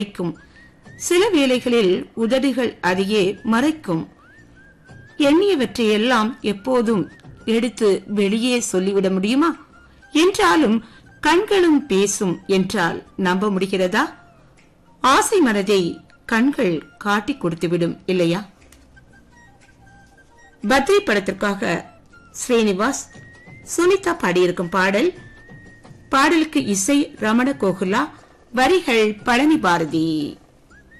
மறைக்கும் சில வேளைகளில் உதடுகள் அதையே மறைக்கும் எண்ணியவற்றையெல்லாம் எப்போதும் எடுத்து வெளியே சொல்லிவிட முடியுமா என்றாலும் கண்களும் பேசும் என்றால் நம்ப முடிகிறதா ஆசை மனதை கண்கள் காட்டிக் கொடுத்துவிடும் இல்லையா பத்ரி படத்திற்காக ஸ்ரீனிவாஸ் சுனிதா பாடியிருக்கும் பாடல் பாடலுக்கு இசை ரமண கோகுலா வரிகள் பழனி பாரதி